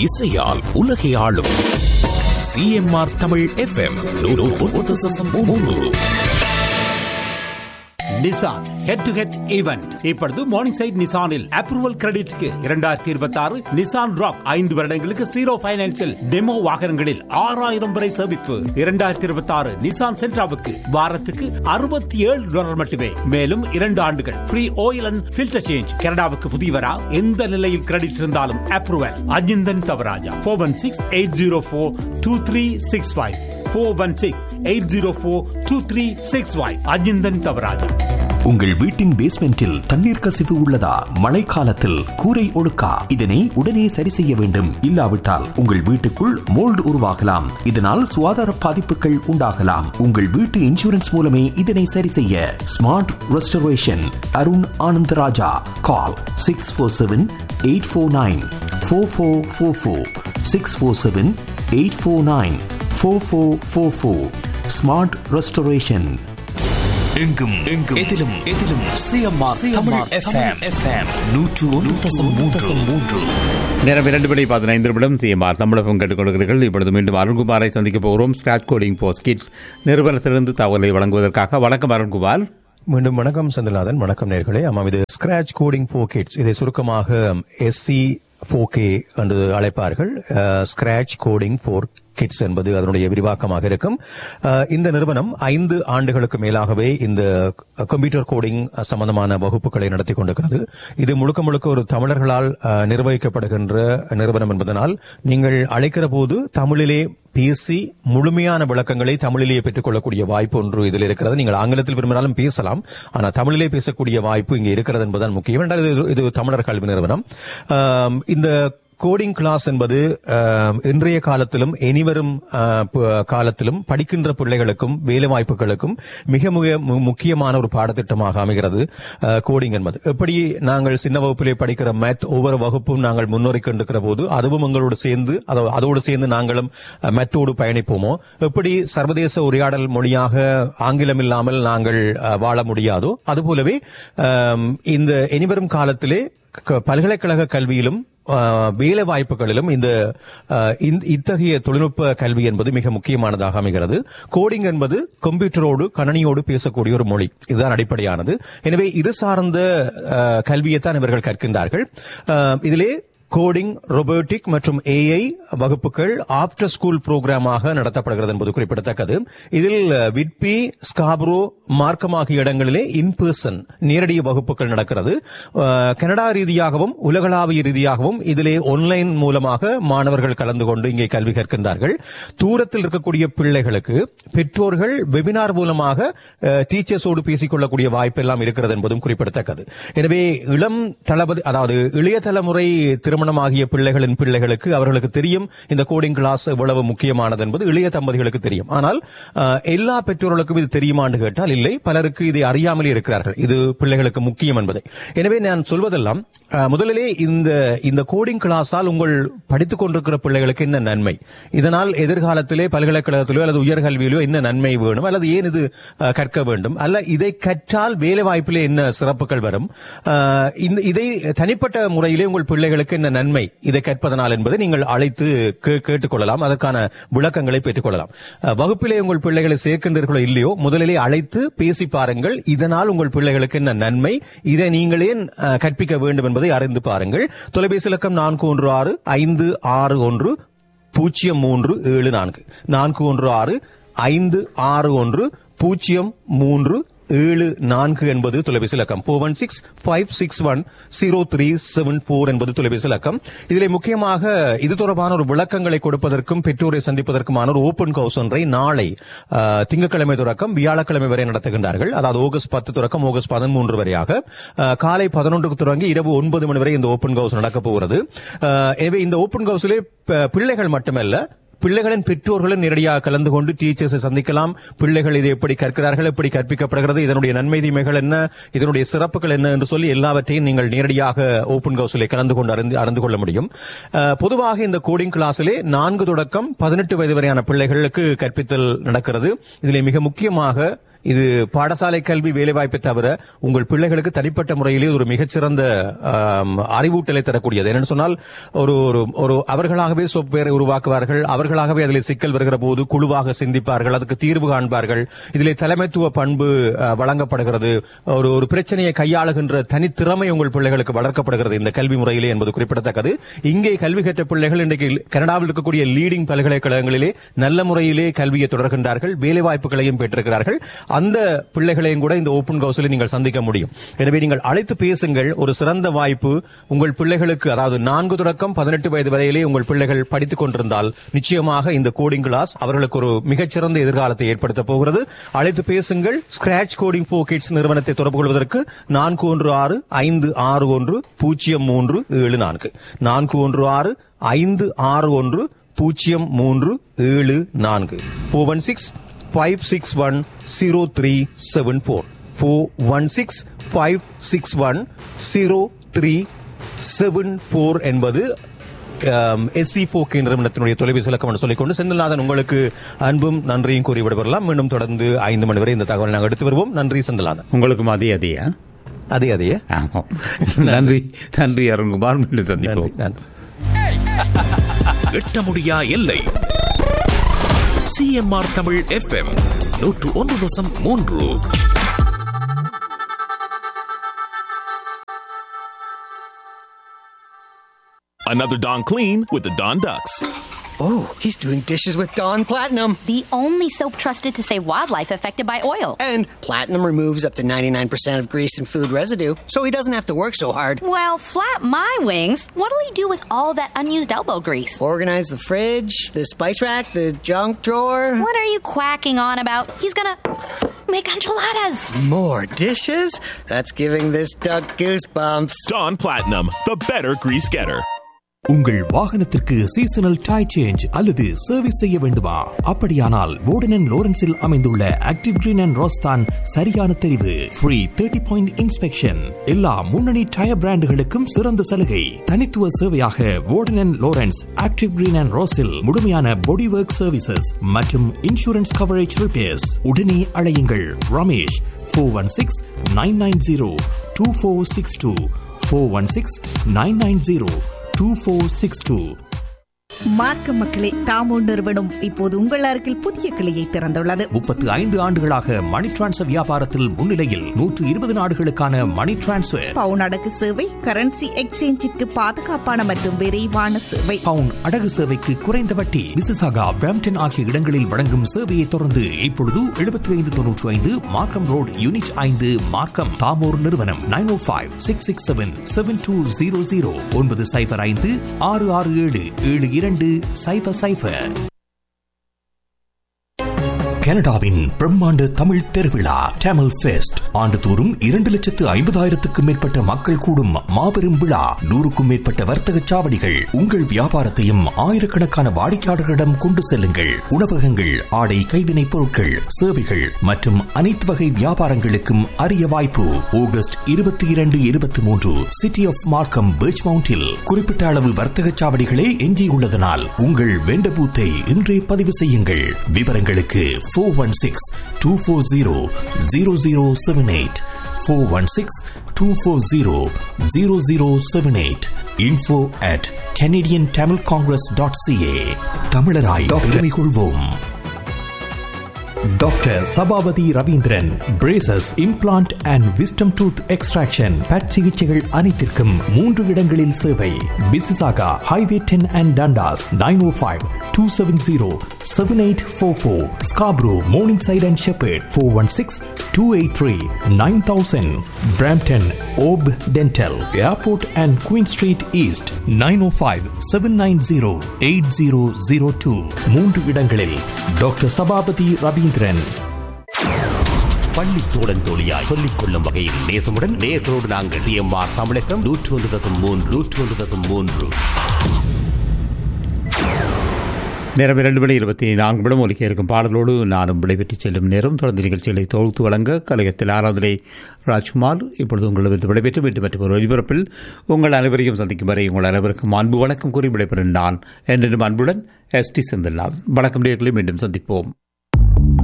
இசையால் உலகை ஆளும் CMR Tamil FM Nissan head to head event இப்பொழுது மார்னிங் சைட் நிசானில் அப்ரூவல் கிரெடிட்க்கு இரண்டாயிரத்தி இருபத்தி ஆறு நிசான் ராக் ஐந்து வருடங்களுக்கு ஜீரோ பைனான்சில் டெமோ வாகனங்களில் ஆறாயிரம் வரை சேமிப்பு இரண்டாயிரத்தி இருபத்தி ஆறு நிசான் சென்ட்ராவுக்கு வாரத்துக்கு அறுபத்தி ஏழு டாலர் மட்டுமே மேலும் இரண்டு ஆண்டுகள் free oil and filter change கனடாவுக்கு புதியவரா எந்த நிலையில் கிரெடிட் இருந்தாலும் approval Ajinthan Thavarajah four one six eight zero four two three six five four one six eight zero four two three six five Ajinthan Thavarajah உங்கள் வீட்டின் பேஸ்மெண்டில் தண்ணீர் கசிவு உள்ளதா மழைக்காலத்தில் கூரை ஒழுக்கா இதனை உடனே சரி செய்ய வேண்டும் இல்லாவிட்டால் உங்கள் வீட்டுக்குள் மோல்டு உருவாகலாம் இதனால் சுகாதார பாதிப்புகள் உண்டாகலாம் உங்கள் வீட்டு இன்சூரன்ஸ் மூலமே இதனை சரி செய்ய smart restoration Arun Anandaraja call six four seven eight four nine four four four four six four seven eight four nine four four four four smart restoration எங்கும் எங்கும் எதிலும் எதிலும் சிஎம்ஆர் தமிழ் எஃப்எம் எஃப்எம் நூற்று ஒன்று தசம் மூன்று தசம் மூன்று நேரம் இரண்டு மணி பதினைந்து நிமிடம் சிஎம்ஆர் தமிழகம் கேட்டுக் கொடுக்கிறீர்கள் இப்பொழுது மீண்டும் அருண்குமாரை சந்திக்க போகிறோம் ஸ்கிராச் கோடிங் போஸ்ட் கிட் நிறுவனத்திலிருந்து தகவலை வழங்குவதற்காக வணக்கம் அருண்குமார் மீண்டும் வணக்கம் செந்தில்நாதன் வணக்கம் நேர்களே ஆமாம் இது ஸ்கிராச் கோடிங் போக்கெட்ஸ் இதை சுருக்கமாக எஸ்சி போகே என்று அழைப்பார்கள் ஸ்கிராச் கோடிங் போர் கிட்ஸ் என்பது அதனுடைய விரிவாக்கமாக இருக்கும் அஹ், இந்த நிறுவனம் ஐந்து ஆண்டுகளுக்கு மேலாகவே இந்த கம்ப்யூட்டர் கோடிங் சம்பந்தமான வகுப்புகளை நடத்தி கொண்டிருக்கிறது இது முழுக்க முழுக்க ஒரு தமிழர்களால் அஹ், நிர்வகிக்கப்படுகின்ற நிறுவனம் என்பதனால் நீங்கள் அழைக்கிற போது தமிழிலே பேசி முழுமையான விளக்கங்களை தமிழிலேயே பெற்றுக்கொள்ளக்கூடிய வாய்ப்பு ஒன்று இதில் இருக்கிறது நீங்கள் ஆங்கிலத்தில் விரும்பினாலும் பேசலாம் ஆனால் தமிழிலே பேசக்கூடிய வாய்ப்பு இங்கே இருக்கிறது என்பதுதான் முக்கியம் என்றால் இது- இது தமிழர் கல்வி நிறுவனம் ஆம், இந்த கோடிங் கிளாஸ் என்பது ஆம், இன்றைய காலத்திலும் இனிவரும் ஆ, ப- காலத்திலும் படிக்கின்ற பிள்ளைகளுக்கும் வேலை வாய்ப்புகளுக்கும் மிக மிக மு- முக்கியமான ஒரு பாடத்திட்டமாக அமைகிறது ஆ, கோடிங் என்பது எப்படி நாங்கள் சின்ன வகுப்பிலே படிக்கிற மேத் ஒவ்வொரு வகுப்பும் நாங்கள் முன்னோறி கொண்டிருக்கிற போது அதுவும் எங்களோடு சேர்ந்து அதோ- அதோடு சேர்ந்து நாங்களும் மெத்தோடு பயணிப்போமோ எப்படி சர்வதேச உரையாடல் மொழியாக ஆங்கிலம் இல்லாமல் நாங்கள் அஹ், வாழ முடியாதோ அதுபோலவே ஆம், இந்த இனிவரும் காலத்திலே க- பல்கலைக்கழக கல்வியிலும் ஆஹ், வேலை வாய்ப்புகளிலும் இந்த ஆஹ், இந்த- இத்தகைய தொழில்நுட்ப கல்வி என்பது மிக முக்கியமானதாக அமைகிறது கோடிங் என்பது கம்ப்யூட்டரோடு கணனியோடு பேசக்கூடிய ஒரு மொழி இதுதான் அடிப்படையானது எனவே இது சார்ந்த ஆஹ், கல்வியைத்தான் இவர்கள் கற்கின்றார்கள் ஆஹ், இதிலே கோடிங் robotic மற்றும் ஏஐ வகுப்புகள் ஆஃப்டர் ஸ்கூல் புரோகிராமாக நடத்தப்படுகிறது என்பது குறிப்பிடத்தக்கது இதில் விட்பி ஸ்காப்ரோ மார்க்கம் ஆகிய இடங்களிலே இன் பர்சன் நேரடி வகுப்புகள் நடக்கிறது அஹ், கனடா ரீதியாகவும் உலகளாவிய ரீதியாகவும் இதிலே ஆன்லைன் மூலமாக மாணவர்கள் கலந்து கொண்டு இங்கே கல்வி கற்கின்றார்கள் தூரத்தில் இருக்கக்கூடிய பிள்ளைகளுக்கு பெற்றோர்கள் வெபினார் மூலமாக டீச்சர்ஸோடு பேசிக்கொள்ளக்கூடிய வாய்ப்பு எல்லாம் இருக்கிறது என்பதும் குறிப்பிடத்தக்கது எனவே இளம் தளபதி அதாவது இளைய தலைமுறை திருமணமாகிய பிள்ளைகளின் பிள்ளைகளுக்கு அவர்களுக்கு தெரியும் இந்த கோடிங் கிளாஸ் எவ்வளவு முக்கியமானது என்பது இளைய தம்பதிகளுக்கு தெரியும் ஆனால் அஹ், எல்லா பெற்றோர்களுக்கும் இது தெரியுமான்னு கேட்டால் இல்லை பலருக்கு இதை அறியாமலே இருக்கிறார்கள் இது பிள்ளைகளுக்கு முக்கியம் என்பதை எனவே நான் சொல்வதெல்லாம் அஹ், முதலிலே இந்த இந்த கோடிங் கிளாஸால் உங்கள் படித்துக் கொண்டிருக்கிற பிள்ளைகளுக்கு என்ன நன்மை இதனால் எதிர்காலத்திலே பல்கலைக்கழகத்திலோ அல்லது உயர்கல்வியிலோ என்ன நன்மை வேணும் அல்லது ஏன் இது அஹ், கற்க வேண்டும் அல்ல இதை கற்றால் வேலை வாய்ப்பிலே என்ன சிறப்புகள் வரும் அஹ், இந்த இதை தனிப்பட்ட முறையிலே உங்கள் பிள்ளைகளுக்கு என்ன நன்மை இதை கற்பதனால் என்பதை நீங்கள் அழைத்து கே- கேட்டுக்கொள்ளலாம் அதற்கான விளக்கங்களை பெற்றுக்கொள்ளலாம் அஹ், வகுப்பிலே உங்கள் பிள்ளைகளை சேர்க்கின்றீர்களோ இல்லையோ முதலிலே அழைத்து பேசி பாருங்கள் இதனால் உங்கள் பிள்ளைகளுக்கு என்ன நன்மை இதை நீங்கள் ஏன் அஹ், கற்பிக்க வேண்டும் என்பதை அறிந்து பாருங்கள் தொலைபேசி இலக்கம் நான்கு ஒன்று ஆறு ஐந்து ஆறு ஒன்று பூஜ்ஜியம் மூன்று ஏழு நான்கு நான்கு ஒன்று ஆறு ஐந்து ஆறு ஒன்று பூஜ்ஜியம் மூன்று ஏழு நான்கு என்பது தொலைபேசி இலக்கம் four one six five six one zero three seven four என்பது தொலைபேசி இலக்கம் இதிலே முக்கியமாக இது தொடர்பான ஒரு விளக்கங்களை கொடுப்பதற்கும் பெற்றோரை சந்திப்பதற்குமான ஒரு ஓபன் ஹவுஸ் ஒன்றை நாளை ஆஹ், திங்கட்கிழமை தொடக்கம் வியாழக்கிழமை வரை நடத்துகின்றார்கள் அதாவது ஆகஸ்ட் பத்து தொடக்கம் ஆகஸ்ட் பதிமூன்று வரையாக ஆஹ், காலை பதினொன்றுக்கு தொடங்கி இரவு ஒன்பது மணி வரை இந்த ஓபன் ஹவுஸ் நடக்க போகிறது ஆஹ், எனவே இந்த ஓபன் ஹவுஸிலே ப- பிள்ளைகள் மட்டுமல்ல பிள்ளைகளின் பெற்றோர்களும் நேரடியாக கலந்து கொண்டு டீச்சர்ஸை சந்திக்கலாம் பிள்ளைகள் இதை எப்படி கற்கிறார்கள் எப்படி கற்பிக்கப்படுகிறது இதனுடைய நன்மை தீமைகள் என்ன இதனுடைய சிறப்புகள் என்ன என்று சொல்லி எல்லாவற்றையும் நீங்கள் நேரடியாக ஓபன் ஹவுஸிலே கலந்து கொண்டு அறிந்து அறிந்து கொள்ள முடியும் அஹ், பொதுவாக இந்த கோடிங் கிளாஸிலே நான்கு தொடக்கம் பதினெட்டு வயது வரையான பிள்ளைகளுக்கு கற்பித்தல் நடக்கிறது இதிலே மிக முக்கியமாக இது பாடசாலை கல்வி வேலைவாய்ப்பை தவிர உங்கள் பிள்ளைகளுக்கு தனிப்பட்ட முறையிலே ஒரு மிகச்சிறந்த ஆம், அறிவூட்டலை தரக்கூடியது என்னன்னு சொன்னால் ஒரு ஒரு ஒரு அவர்களாகவே சாஃப்ட்வேரை உருவாக்குவார்கள் அவர்களாகவே அதில் சிக்கல் வருகிற போது குழுவாக சிந்திப்பார்கள் அதுக்கு தீர்வு காண்பார்கள் இதிலே தலைமைத்துவ பண்பு அஹ், வழங்கப்படுகிறது ஒரு ஒரு பிரச்சனையை கையாளுகின்ற தனித்திறமை உங்கள் பிள்ளைகளுக்கு வளர்க்கப்படுகிறது இந்த கல்வி முறையிலே என்பது குறிப்பிடத்தக்கது இங்கே கல்வி கற்ற பிள்ளைகள் இன்றைக்கு கனடாவில் இருக்கக்கூடிய லீடிங் பல்கலைக்கழகங்களிலே நல்ல முறையிலே கல்வியை தொடர்கின்றார்கள் வேலை வாய்ப்புகளையும் பெற்றிருக்கிறார்கள் அந்த பிள்ளைகளையும் கூட இந்த ஓபன் கவுன்சிலை நீங்கள் சந்திக்க முடியும் எனவே நீங்கள் அழைத்து பேசுங்கள் ஒரு சிறந்த வாய்ப்பு உங்கள் பிள்ளைகளுக்கு அதாவது நான்கு தொடக்கம் பதினெட்டு வயது வரையிலே உங்கள் பிள்ளைகள் படித்துக் கொண்டிருந்தால் நிச்சயமாக இந்த கோடிங் கிளாஸ் அவர்களுக்கு ஒரு மிகச்சிறந்த எதிர்காலத்தை ஏற்படுத்த போகிறது அழைத்து பேசுங்கள் ஸ்கிராச் கோடிங் ஃபோ கிட்ஸ் நிறுவனத்தை தொடர்பு கொள்வதற்கு நான்கு ஒன்று ஆறு ஐந்து ஆறு ஒன்று பூஜ்ஜியம் மூன்று ஏழு நான்கு நான்கு ஒன்று ஆறு ஐந்து ஆறு ஒன்று பூஜ்ஜியம் மூன்று ஏழு நான்கு four one six five six one zero three seven four four one six five six one zero three seven four என்பது எஸ்சி போக்கு நிறுவனத்தினுடைய தொலைபேசி இலக்கம் என்று சொல்லிக்கொண்டு செந்தில்நாதன் உங்களுக்கு அன்பும் நன்றியும் கூறி விடப்படலாம் மீண்டும் தொடர்ந்து ஐந்து மணி வரை இந்த தகவலை நாங்கள் எடுத்து வருவோம் நன்றி செந்தில்நாதன் உங்களுக்கும் அதே அதேயா அதே அதே ஆமாம் நன்றி நன்றி அருண்குமார் மீண்டும் நன்றி சந்திப்போம் நன்றி எட்ட முடியா எல்லை சிஎம்ஆர் தமிழ் எஃப்எம் நூற்று ஒன்று தசம் மூன்று Another Don Clean with the Don Ducks. Oh, he's doing dishes with Dawn Platinum. The only soap trusted to save wildlife affected by oil. And Platinum removes up to 99% of grease and food residue, so he doesn't have to work so hard. Well, flap my wings. What'll he do with all that unused elbow grease? Organize the fridge, the spice rack, the junk drawer. What are you quacking on about? He's gonna make enchiladas. More dishes? That's giving this duck goosebumps. Don Platinum, the better grease getter. உங்கள் வாகனத்திற்கு seasonal tyre change அல்லது service செய்ய வேண்டுமா அப்படியானால் வோர்டன் லோரன்ஸில் அமைந்துள்ள active green and ரோஸ்தான் சரியான தெரிவு free thirty point inspection எல்லா முன்னணி டயர் பிராண்டுகளுக்கும் சிறந்த சலுகை தனித்துவ சேவையாக Warden Lawrence active green and ரோஸில் முழுமையான பாடி ஒர்க் சர்வீசஸ் மற்றும் இன்சூரன்ஸ் கவரேஜ் ரிப்பேர்ஸ் உடனே அழையுங்கள் Ramesh four one six nine nine zero two four six two four one six nine nine zero 2462. Markham மக்களே தாமோ நிறுவனம் இப்போது உங்கள் அருகில் புதிய கிளையை திறந்துள்ளது முப்பத்து ஐந்து ஆண்டுகளாக மணி டிரான்ஸ்ஃபர் வியாபாரத்தில் முன்னிலையில் நூற்று இருபது நாடுகளுக்கான மணி டிரான்ஸ்ஃபர் பவுன் அடகு சேவை கரன்சி எக்ஸ்சேஞ்சிற்கு பாதுகாப்பான மற்றும் விரைவான சேவை பவுன் அடகு சேவைக்கு குறைந்த வட்டி மிசிசாகா பிராம்டன் ஆகிய இடங்களில் வழங்கும் சேவையை தொடர்ந்து இப்பொழுது எழுபத்தி ஐந்து தொன்னூற்றி ஐந்து மார்க்கம் ரோடு யூனிட் ஐந்து மார்க்கம் தாமோர் நிறுவனம் nine o five six six seven seven two zero zero ஒன்பது சைபர் ஐந்து ஆறு ஆறு ஏழு ஏழு இரண்டு சைபர் சைபர் கனடாவின் பிரம்மாண்ட தமிழ் திருவிழா டேமல் ஃபெஸ்ட் ஆண்டுதோறும் இரண்டு லட்சத்து ஐம்பதாயிரத்துக்கும் மேற்பட்ட மக்கள் கூடும் மாபெரும் விழா நூறுக்கும் மேற்பட்ட வர்த்தக சாவடிகள் உங்கள் வியாபாரத்தையும் ஆயிரக்கணக்கான வாடிக்கையாளர்களிடம் கொண்டு செல்லுங்கள் உணவகங்கள் ஆடை கைவினைப் பொருட்கள் சேவைகள் மற்றும் அனைத்து வகை வியாபாரங்களுக்கும் அரிய வாய்ப்பு ஆகஸ்ட் இருபத்தி இரண்டு இருபத்தி மூன்று சிட்டி ஆஃப் மார்க்கம் பீச் மவுண்டில் குறிப்பிட்ட அளவு வர்த்தக சாவடிகளே எஞ்சியுள்ளதனால் உங்கள் வெண்ட பூத்தை இன்றே பதிவு செய்யுங்கள் விவரங்களுக்கு four one six two four zero zero zero seven eight four one six two four zero zero zero seven eight info at Canadian Tamil congress dot CA தமிழராய் பெருமை கொள்வோம் doctor Sabapathy Ravindran braces implant and wisdom tooth extraction but சிகிச்சைகள் அனைத்திற்கும் மூன்று இடங்களில் சேவை Mississauga highway ten and Dundas nine o five two seven zero seven eight four four Scarborough morningside and Sheppard four one six two eight three nine thousand Brampton ஓப் dental airport and queen street east nine o five seven nine zero eight zero zero two மூன்று இடங்களில் doctor Sabapathy Ravindran பள்ளி தோழன் தோழியாய் சொல்லிக் கொள்ளும் வகையில் நேசமுடன் நேர்களோடு நாங்கள் CMR தமிழகம் நூற்று ஒன்று தசம் மூன்று நூற்று ஒன்று தசம் மூன்று நேரம் இரண்டு மணி இருபத்தி நான்கு நிமிடம் ஒலிக்க இருக்கும் பாடலோடு நானும் விடைபெற்று செல்லும் நேரம் தொடர்ந்து நிகழ்ச்சிகளை தொகுத்து வழங்க கழகத்தில் ஆராதனை ராஜ்குமார் இப்பொழுது உங்களிடம் விடைபெற்று மீண்டும் மற்றும் ஒரு ஒலிபரப்பில் உங்கள் அனைவரையும் சந்திக்கும் வரை உங்கள் அனைவருக்கும் அன்பு வணக்கம் கூறி விடைபெறும் நான் என்றும் அன்புடன் எஸ் டி செந்தில்நாதன் வணக்கம் நேர்களை மீண்டும் சந்திப்போம்